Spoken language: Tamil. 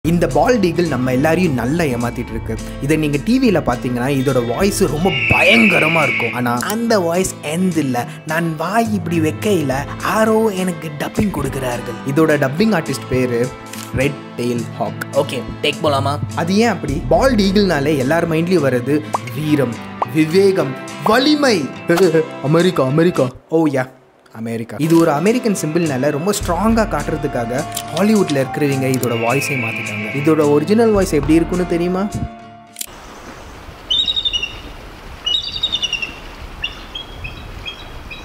இந்த பால்ட் ஈகிள் நம்ம எல்லாரையும் நல்லா ஏமாத்திட்டு இருக்கு இதை நீங்க டிவியில பாத்தீங்கன்னா இதோட வாய்ஸ் ரொம்ப பயங்கரமா இருக்கும் ஆனா அந்த வாய்ஸ் எந்த இல்ல நான் வாய் இப்படி வைக்கையில ஆரோ எனக்கு டப்பிங் கொடுக்கிறார்கள் இதோட டப்பிங் ஆர்டிஸ்ட் பேரு red tail hawk okay take போலாமா அது ஏன் அப்படி பால்ட் ஈகிள்னாலே எல்லார் மைண்ட்லயும் வருது Veeram Vivegam Valimai America America oh yeah America இது ஒரு அமெரிக்கன் சிம்பிள்னால ரொம்ப ஸ்ட்ராங்காக காட்டுறதுக்காக ஹாலிவுட்ல இருக்கிறவங்க இதோட வாய்ஸை மாற்றிட்டாங்க இதோட ஒரிஜினல் வாய்ஸ் எப்படி இருக்குன்னு தெரியுமா